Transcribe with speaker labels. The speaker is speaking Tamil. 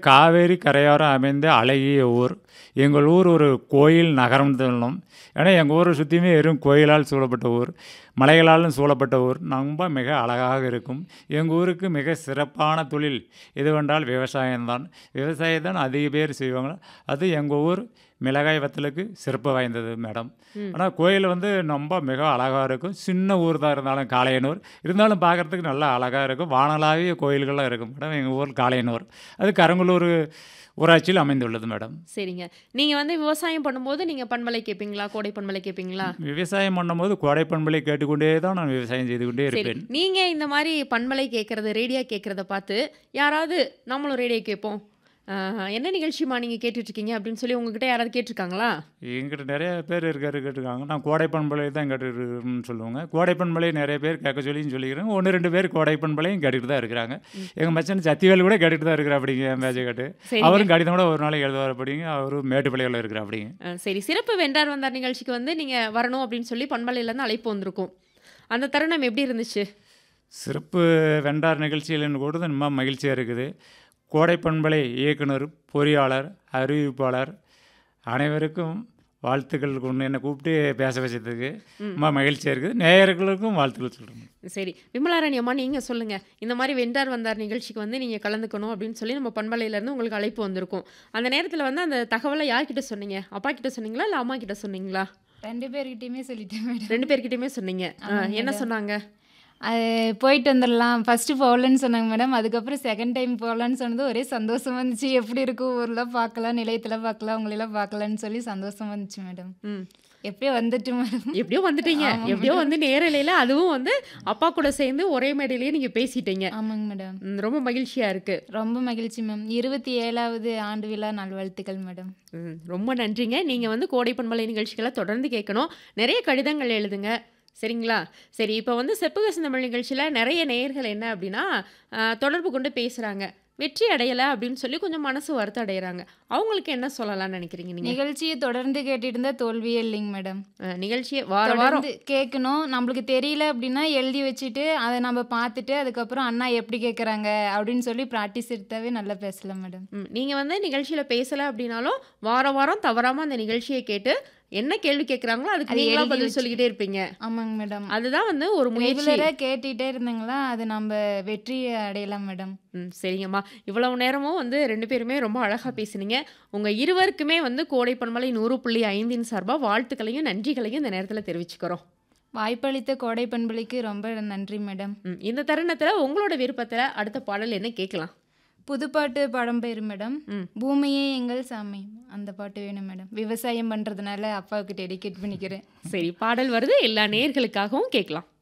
Speaker 1: காவேரி கரையோரம் அமைந்த அழகிய ஊர் எங்கள் ஊர் ஒரு கோயில் நகரம் சொல்லணும் ஏன்னா எங்கள் ஊரை சுற்றியுமே வெறும் கோயிலால் சூழப்பட்ட ஊர் மலைகளாலும் சூழப்பட்ட ஊர் ரொம்ப மிக அழகாக இருக்கும் எங்கள் ஊருக்கு மிக சிறப்பான தொழில் எதுவென்றால் விவசாயம்தான் விவசாயம்தான் அதிக பேர் செய்வாங்க அது எங்கள் ஊர் மிளகாய் வத்தலுக்கு சிறப்பு வாய்ந்தது மேடம் ஆனால் கோயில் வந்து ரொம்ப மிக அழகாக இருக்கும் சின்ன ஊர் தான் இருந்தாலும் காளையனூர் இருந்தாலும் பார்க்குறதுக்கு நல்லா அழகாக இருக்கும் வானலாவிய கோயில்கள்லாம் இருக்கும் மேடம் எங்கள் ஊர் காளையனூர் அது கருங்கலூர் ஊராட்சியில் அமைந்துள்ளது மேடம்
Speaker 2: சரிங்க நீங்கள் வந்து விவசாயம் பண்ணும்போது நீங்கள் பண்பலை கேட்பீங்களா கோடை பண்பலை கேட்பீங்களா
Speaker 1: விவசாயம் பண்ணும்போது கோடை பண்பலை கேட்டுக்கொண்டே தான் நான் விவசாயம் செய்து கொண்டே
Speaker 2: சரி
Speaker 1: இருப்பேன்
Speaker 2: நீங்கள் இந்த மாதிரி பண்பலை கேட்குறது ரேடியோ கேட்குறத பார்த்து யாராவது நம்மளும் ரேடியோ கேட்போம் ஆஹ், என்ன நிகழ்ச்சிமா நீங்கள் கேட்டுட்ருக்கீங்க அப்படின்னு சொல்லி உங்ககிட்ட யாராவது கேட்டிருக்காங்களா
Speaker 1: எங்கிட்ட நிறைய பேர் இருக்காரு கேட்டிருக்காங்க நான் கோடை பண்பலை தான் கேட்டுருக்கேன்னு சொல்லுவாங்க கோடை பண்பலை நிறைய பேர் கேட்க சொல்லியும் சொல்லிக்கிறேன் ஒன்று ரெண்டு பேர் கோடை பண்பலையும் கேட்டுட்டு தான் இருக்கிறாங்க எங்கள் மச்சன் சத்திவேல் கூட கேட்டுட்டு தான் இருக்கிற அப்படிங்க என் பேச்சை கேட்டு
Speaker 2: சரிங்க.
Speaker 1: அவரும் கடிதம் கூட ஒரு நாளைக்கு எழுதுவார் அப்படிங்க அவரும் மேட்டுப்பாளையில் இருக்கிற அப்படிங்க
Speaker 2: ஆஹ், சரி சிறப்பு வென்றார் வந்தார் நிகழ்ச்சிக்கு வந்து நீங்கள் வரணும் அப்படின்னு சொல்லி பண்பலையிலேருந்து அழைப்பு வந்திருக்கும் அந்த தருணம் எப்படி இருந்துச்சு
Speaker 1: சிறப்பு வெண்டார் நிகழ்ச்சியில் கூட ரொம்ப மகிழ்ச்சியாக இருக்குது கோடை பண்பலை இயக்குனர் பொறியாளர் அறிவிப்பாளர் அனைவருக்கும் வாழ்த்துக்கள் கொண்டு என்னை கூப்பிட்டு பேச வச்சதுக்கு ரொம்ப மகிழ்ச்சியாக இருக்குது நேயர்களுக்கும் வாழ்த்துக்கள் சொல்கிறேன்
Speaker 2: சரி விமலாராணி அம்மா நீங்கள் சொல்லுங்கள் இந்த மாதிரி வென்றார் வந்தார் நிகழ்ச்சிக்கு வந்து நீங்கள் கலந்துக்கணும் அப்படின்னு சொல்லி நம்ம பண்பலையிலேருந்து உங்களுக்கு அழைப்பு வந்திருக்கும் அந்த நேரத்தில் வந்து அந்த தகவலை யார்கிட்ட சொன்னீங்க அப்பா கிட்ட சொன்னீங்களா இல்லை அம்மா கிட்ட சொன்னீங்களா
Speaker 3: ரெண்டு பேர்கிட்டயுமே சொல்லிட்டேன் மேடம்
Speaker 2: ரெண்டு பேர்கிட்டயுமே சொன்னீங்க ஆ, என்ன சொன்னாங்க
Speaker 3: அது போயிட்டு வந்துடலாம் ஃபஸ்ட்டு போகலன்னு சொன்னாங்க மேடம் அதுக்கப்புறம் செகண்ட் டைம் போகலான்னு சொன்னது ஒரே சந்தோஷம் வந்துச்சு எப்படி இருக்கும் ஊரில் பார்க்கலாம் நிலையத்தில் பார்க்கலாம் உங்களெல்லாம் பார்க்கலான்னு சொல்லி சந்தோஷம் வந்துச்சு மேடம்
Speaker 2: ம்
Speaker 3: எப்படியோ வந்துட்டு மேடம்
Speaker 2: எப்படியோ வந்துட்டீங்க எப்படியோ வந்து நேரலையில் அதுவும் வந்து அப்பா கூட சேர்ந்து ஒரே மேடையிலேயே நீங்கள் பேசிட்டீங்க
Speaker 3: ஆமாங்க மேடம்
Speaker 2: ம், ரொம்ப மகிழ்ச்சியாக இருக்குது
Speaker 3: ரொம்ப மகிழ்ச்சி மேம் இருபத்தி ஏழாவது ஆண்டு விழா நல்வாழ்த்துக்கள் மேடம்
Speaker 2: ம், ரொம்ப நன்றிங்க நீங்கள் வந்து கோடை பண்பலை நிகழ்ச்சிகளை தொடர்ந்து கேட்கணும் நிறைய கடிதங்கள் எழுதுங்க சரிங்களா சரி இப்போ வந்து செப்புக தமிழ் நிகழ்ச்சியில் நிறைய நேயர்கள் என்ன அப்படின்னா ஆ, தொடர்பு கொண்டு பேசுகிறாங்க வெற்றி அடையலை அப்படின்னு சொல்லி கொஞ்சம் மனசு வருத்தம் அடைகிறாங்க அவங்களுக்கு என்ன சொல்லலாம்னு நினைக்கிறீங்க நீங்கள்
Speaker 3: நிகழ்ச்சியை தொடர்ந்து கேட்டுட்டு இருந்தா தோல்வியே இல்லைங்க மேடம்
Speaker 2: நிகழ்ச்சியை வார வாரம்
Speaker 3: தொடர்ந்து கேட்கணும் நம்மளுக்கு தெரியல அப்படின்னா எழுதி வச்சுட்டு அதை நம்ம பார்த்துட்டு அதுக்கப்புறம் அண்ணா எப்படி கேட்குறாங்க அப்படின்னு சொல்லி ப்ராக்டிஸ் எடுத்தாவே நல்லா பேசலாம் மேடம்
Speaker 2: ம், நீங்க வந்து நிகழ்ச்சியில பேசல அப்படின்னாலும் வாரம் வாரம் தவறாம அந்த நிகழ்ச்சியை கேட்டு என்ன கேள்வி கேட்குறாங்களோ அதுக்கு
Speaker 3: அது
Speaker 2: நீங்களா
Speaker 3: எழுதி
Speaker 2: பதில்
Speaker 3: வச்சு-
Speaker 2: சொல்லிக்கிட்டே இருப்பீங்க
Speaker 3: ஆமாங்க மேடம்
Speaker 2: அதுதான் வந்து ஒரு முயற்சி
Speaker 3: ரெகுலராக கேட்டுகிட்டே இருந்தாங்களா அது நம்ம வெற்றி அடையலாம் மேடம்
Speaker 2: ம் சரிங்கம்மா இவ்வளவு நேரமும் வந்து ரெண்டு பேருமே ரொம்ப அழகாக பேசுனீங்க உங்கள் இருவருக்குமே வந்து கோடை பண்பலை நூறு புள்ளி ஐந்தின் சார்பாக வாழ்த்துக்களையும் நன்றிகளையும் இந்த நேரத்தில் தெரிவிச்சுக்கிறோம்
Speaker 3: வாய்ப்பளித்த கோடை பண்பளிக்கு ரொம்ப நன்றி மேடம்
Speaker 2: ம் இந்த தருணத்தில் உங்களோட விருப்பத்தில் அடுத்த பாடல் என்ன கேட்கலாம்
Speaker 3: புதுப்பாட்டு படம் பேர் மேடம்
Speaker 2: ம்.
Speaker 3: பூமியே எங்கள் சாமி அந்த பாட்டு வேணும் மேடம் விவசாயம் பண்ணுறதுனால அப்பாவுக்கு டெடிகேட் பண்ணிக்கிறேன்
Speaker 2: சரி பாடல் வருது எல்லா நேர்களுக்காகவும் கேட்கலாம்